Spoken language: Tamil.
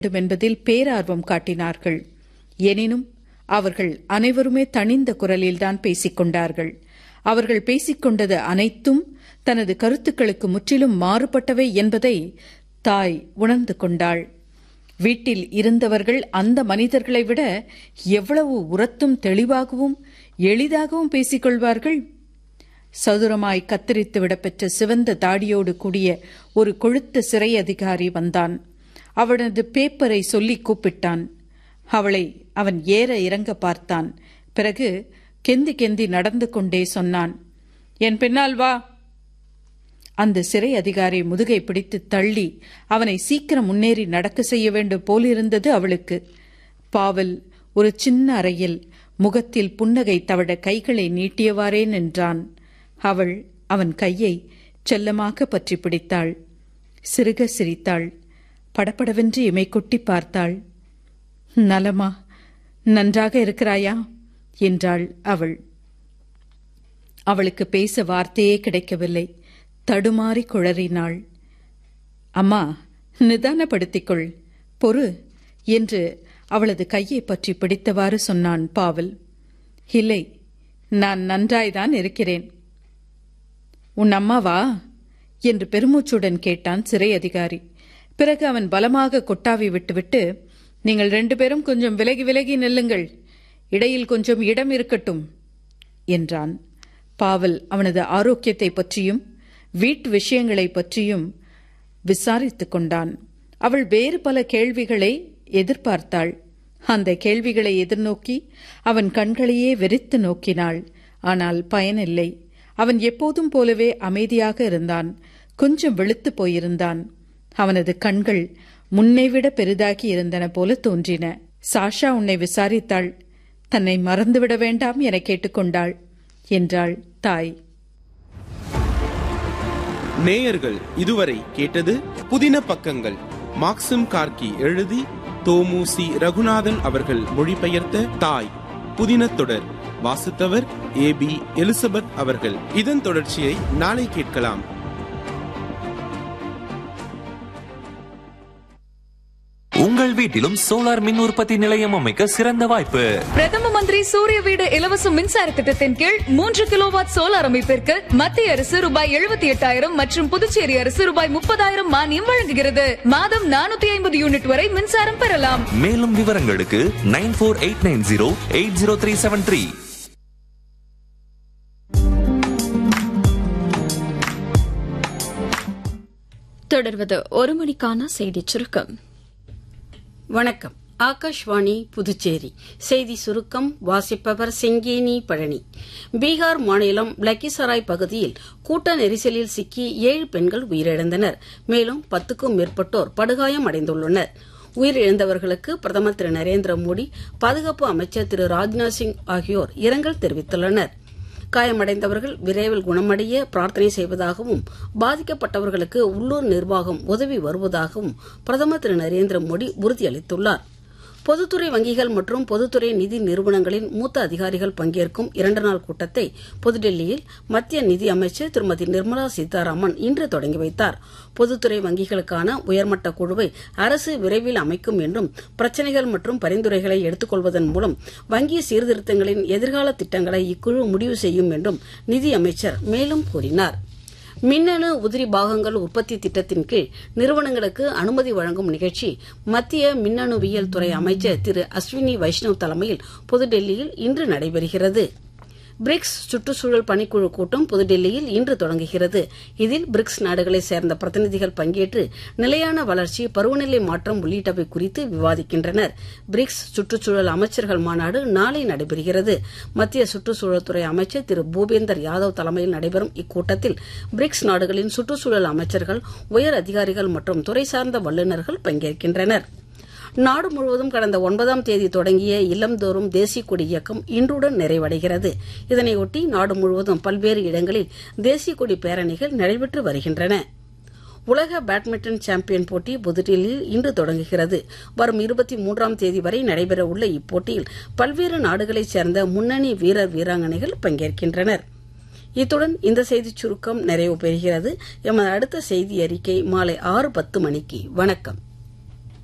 வேண்டும் என்பதில் பேரார்வம் காட்டினார்கள் எனினும் அவர்கள் அனைவருமே தனிந்த குரலில்தான் பேசிக் கொண்டார்கள் அவர்கள் பேசிக்கொண்டது அனைத்தும் தனது கருத்துக்களுக்கு முற்றிலும் மாறுபட்டவை என்பதை தாய் உணர்ந்து கொண்டாள் வீட்டில் இருந்தவர்கள் அந்த மனிதர்களை விட எவ்வளவு உரத்தும் தெளிவாகவும் எளிதாகவும் பேசிக்கொள்வார்கள் சதுரமாய் கத்தரித்து விடப்பெற்ற சிவந்த தாடியோடு கூடிய ஒரு கொழுத்த சிறை அதிகாரி வந்தான் அவனது பேப்பரை சொல்லி கூப்பிட்டான் அவளை அவன் ஏற இறங்க பார்த்தான் பிறகு கெந்தி கெந்தி நடந்து கொண்டே சொன்னான் என் பின்னால் வா அந்த சிறை அதிகாரி முதுகை பிடித்து தள்ளி அவனை சீக்கிரம் முன்னேறி நடக்க செய்ய வேண்டும் போலிருந்தது அவளுக்கு பாவல் ஒரு சின்ன அறையில் முகத்தில் புன்னகை தவட கைகளை நீட்டியவாறே நின்றான் அவள் அவன் கையை செல்லமாக பற்றி பிடித்தாள் சிறுக சிரித்தாள் படபடவென்று இமை கொட்டி பார்த்தாள் நலமா நன்றாக இருக்கிறாயா என்றாள் அவள் அவளுக்கு பேச வார்த்தையே கிடைக்கவில்லை தடுமாறி குழறினாள் அம்மா நிதானப்படுத்திக்கொள் பொறு என்று அவளது கையை பற்றி பிடித்தவாறு சொன்னான் பாவல் இல்லை நான் நன்றாய்தான் இருக்கிறேன் உன் அம்மாவா என்று பெருமூச்சுடன் கேட்டான் சிறை அதிகாரி பிறகு அவன் பலமாக கொட்டாவி விட்டுவிட்டு நீங்கள் ரெண்டு பேரும் கொஞ்சம் விலகி விலகி நில்லுங்கள் இடையில் கொஞ்சம் இடம் இருக்கட்டும் என்றான் பாவல் அவனது ஆரோக்கியத்தை பற்றியும் வீட்டு விஷயங்களை பற்றியும் விசாரித்துக் கொண்டான் அவள் வேறு பல கேள்விகளை எதிர்பார்த்தாள் அந்த கேள்விகளை எதிர்நோக்கி அவன் கண்களையே வெறித்து நோக்கினாள் ஆனால் பயனில்லை அவன் எப்போதும் போலவே அமைதியாக இருந்தான் கொஞ்சம் வெளுத்து போயிருந்தான் அவனது கண்கள் முன்னைவிட பெரிதாகி இருந்தன போல தோன்றின சாஷா உன்னை விசாரித்தாள் தன்னை மறந்துவிட வேண்டாம் என கேட்டுக்கொண்டாள் என்றாள் தாய் நேயர்கள் இதுவரை கேட்டது புதின பக்கங்கள் மாக்சிம் கார்கி எழுதி தோமுசி ரகுநாதன் அவர்கள் மொழிபெயர்த்த தாய் புதின தொடர் வாசித்தவர் ஏ பி எலிசபெத் அவர்கள் இதன் தொடர்ச்சியை நாளை கேட்கலாம் உங்கள் வீட்டிலும் சோலார் மின் உற்பத்தி நிலையம் அமைக்க சிறந்த வாய்ப்பு பிரதம மந்திரி சூரிய வீடு இலவச மின்சார திட்டத்தின் கீழ் மூன்று கிலோவாட் சோலார் அமைப்பிற்கு மத்திய அரசு ரூபாய் எழுபத்தி எட்டாயிரம் மற்றும் புதுச்சேரி அரசு ரூபாய் முப்பதாயிரம் மானியம் வழங்குகிறது மாதம் நானூத்தி ஐம்பது யூனிட் வரை மின்சாரம் பெறலாம் மேலும் விவரங்களுக்கு nine four eight nine zero eight zero three seven three தொடர்வது ஒரு மணிக்கான செய்திச் சுருக்கம் வணக்கம் ஆகாஷ்வாணி புதுச்சேரி செய்தி சுருக்கம் வாசிப்பவர் செங்கேனி பழனி பீகார் மாநிலம் லக்கிசராய் பகுதியில் கூட்ட நெரிசலில் சிக்கி ஏழு பெண்கள் உயிரிழந்தனர் மேலும் பத்துக்கும் மேற்பட்டோர் படுகாயம் அடைந்துள்ளனர் உயிரிழந்தவர்களுக்கு பிரதமர் திரு நரேந்திர மோடி பாதுகாப்பு அமைச்சர் திரு ராஜ்நாத் சிங் ஆகியோர் இரங்கல் தெரிவித்துள்ளனர் காயமடைந்தவர்கள் விரைவில் குணமடைய பிரார்த்தனை செய்வதாகவும் பாதிக்கப்பட்டவர்களுக்கு உள்ளூர் நிர்வாகம் உதவி வருவதாகவும் பிரதமர் திரு நரேந்திர மோடி உறுதியளித்துள்ளார் பொதுத்துறை வங்கிகள் மற்றும் பொதுத்துறை நிதி நிறுவனங்களின் மூத்த அதிகாரிகள் பங்கேற்கும் இரண்டு நாள் கூட்டத்தை புதுடெல்லியில் மத்திய நிதி அமைச்சர் திருமதி நிர்மலா சீதாராமன் இன்று தொடங்கி வைத்தார் பொதுத்துறை வங்கிகளுக்கான உயர்மட்ட குழுவை அரசு விரைவில் அமைக்கும் என்றும் பிரச்சினைகள் மற்றும் பரிந்துரைகளை எடுத்துக்கொள்வதன் மூலம் வங்கி சீர்திருத்தங்களின் எதிர்கால திட்டங்களை இக்குழு முடிவு செய்யும் என்றும் நிதி அமைச்சர் மேலும் கூறினார் மின்னணு உதிரி பாகங்கள் உற்பத்தி திட்டத்தின் கீழ் நிறுவனங்களுக்கு அனுமதி வழங்கும் நிகழ்ச்சி மத்திய மின்னணுவியல் துறை அமைச்சர் திரு அஸ்வினி வைஷ்ணவ் தலைமையில் புதுடெல்லியில் இன்று நடைபெறுகிறது பிரிக்ஸ் சுற்றுச்சூழல் பணிக்குழு கூட்டம் புதுடெல்லியில் இன்று தொடங்குகிறது இதில் பிரிக்ஸ் நாடுகளைச் சேர்ந்த பிரதிநிதிகள் பங்கேற்று நிலையான வளர்ச்சி பருவநிலை மாற்றம் உள்ளிட்டவை குறித்து விவாதிக்கின்றனர் பிரிக்ஸ் சுற்றுச்சூழல் அமைச்சர்கள் மாநாடு நாளை நடைபெறுகிறது மத்திய சுற்றுச்சூழல் துறை அமைச்சர் திரு பூபேந்தர் யாதவ் தலைமையில் நடைபெறும் இக்கூட்டத்தில் பிரிக்ஸ் நாடுகளின் சுற்றுச்சூழல் அமைச்சர்கள் உயர் அதிகாரிகள் மற்றும் துறை சார்ந்த வல்லுநர்கள் பங்கேற்கின்றனர் நாடு முழுவதும் கடந்த ஒன்பதாம் தேதி தொடங்கிய இல்லந்தோறும் தேசிய கொடி இயக்கம் இன்றுடன் நிறைவடைகிறது இதனையொட்டி நாடு முழுவதும் பல்வேறு இடங்களில் தேசிய கொடி பேரணிகள் நடைபெற்று வருகின்றன உலக பேட்மிண்டன் சாம்பியன் போட்டி புதுடில்லியில் இன்று தொடங்குகிறது வரும் இருபத்தி மூன்றாம் தேதி வரை நடைபெறவுள்ள இப்போட்டியில் பல்வேறு நாடுகளைச் சேர்ந்த முன்னணி வீரர் வீராங்கனைகள் பங்கேற்கின்றனர் இத்துடன் இந்த செய்திச் சுருக்கம் நிறைவு பெறுகிறது எமது அடுத்த செய்தி அறிக்கை மாலை ஆறு பத்து மணிக்கு வணக்கம்